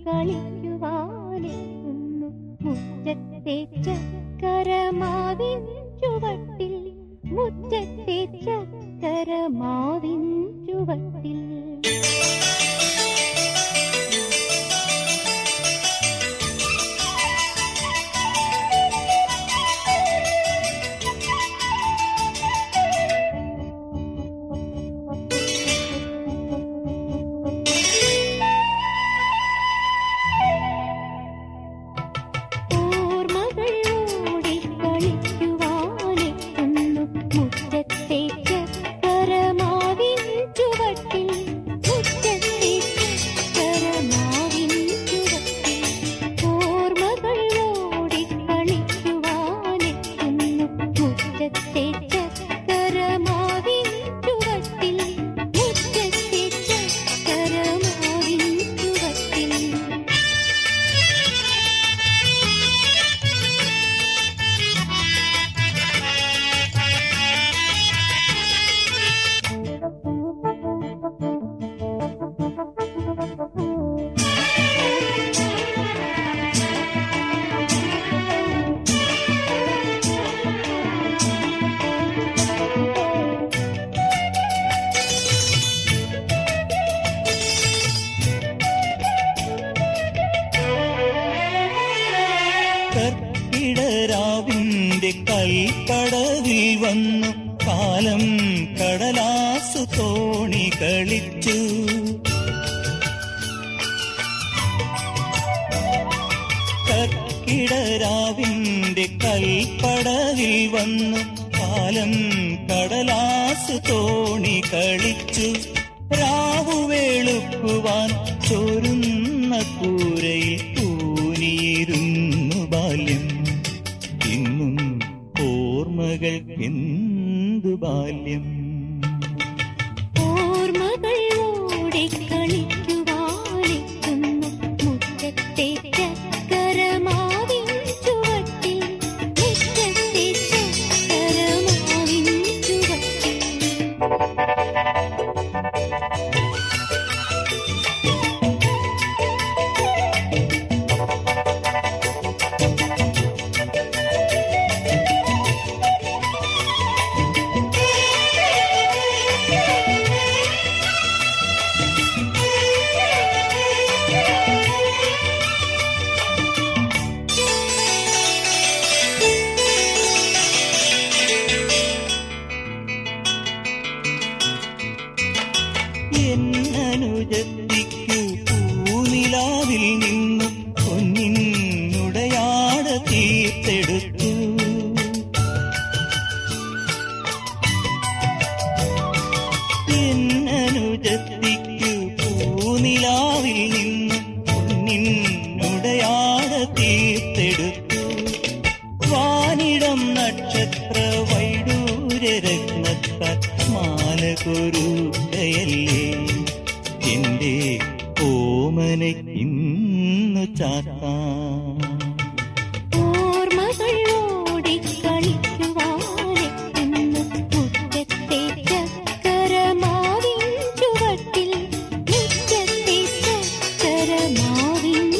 കളിക്കുവാനെത്തുന്നു മുറ്റത്തെ ചക്കരമാവിൻ ചുവട്ടിൽ മുറ്റത്തെ ചക്കരമാവിൻ ചുവട്ടിൽ ഓർമ്മകൾ ഓടി കളിക്കുവാനെത്തുന്നു മുറ്റത്തെ ചക്കരമാവിൻ ചുവട്ടിൽ മുറ്റത്തെ ചക്കരമാവിൻ ചുവട്ടിൽ ഓർമ്മകൾ ഓടി കളിക്കുവാനെത്തുന്നു മുറ്റത്തെ ചക്കരമാവിൻ ചുവട്ടിൽ മുറ്റത്തെ ചക്കരമാവിൻ ചുവട്ടിൽ കർക്കിടരാവിന്റെ കൽക്കടവിൽ വന്നു കാലം കടലാസു തോണി കളിച്ചു കർക്കിടരാവിന്റെ കൽക്കടവിൽ വന്നു കാലം കടലാസു തോണി കളിച്ചു രാവു വെളുക്കുവാൻ ചോരുന്ന കൂരയിൽ കൂനിയിരുന്നു ബാല്യം ഇന്നും ഓർമ്മകൾ എന്തു ബാല്യം ഓർമ്മകൾ ഓടി കളിക്കുവാനെത്തുന്നു മുറ്റത്തെ ചക്കരമാവിൻ ചുവട്ടിൽ മുറ്റത്തെ ചക്കരമാവിൻ ചുവട്ടിൽ എന്നനുജത്തിക്കു പൂനിലാവിൽ നിന്നു പൊന്നിനുടയാട തീർത്തെടുത്തു എന്നനുജത്തിക്കു പൂനിലാവിൽ നിന്നു പൊന്നിനുടയാട തീർത്തെടുത്തു വാനിടം നക്ഷത്ര വൈഡൂര്യരത്നത്താൽ മാല കൊരുകയല്ലേ എന്റെ ഓമനയ്ക്കിന്നു ചാത്താം ഓർമ്മകൾ ഓടി കളിക്കുവാനെത്തുന്നു മുറ്റത്തെ ചക്കരമാവിൻ ചുവട്ടിൽ മുറ്റത്തെ ചക്കരമാവിൻ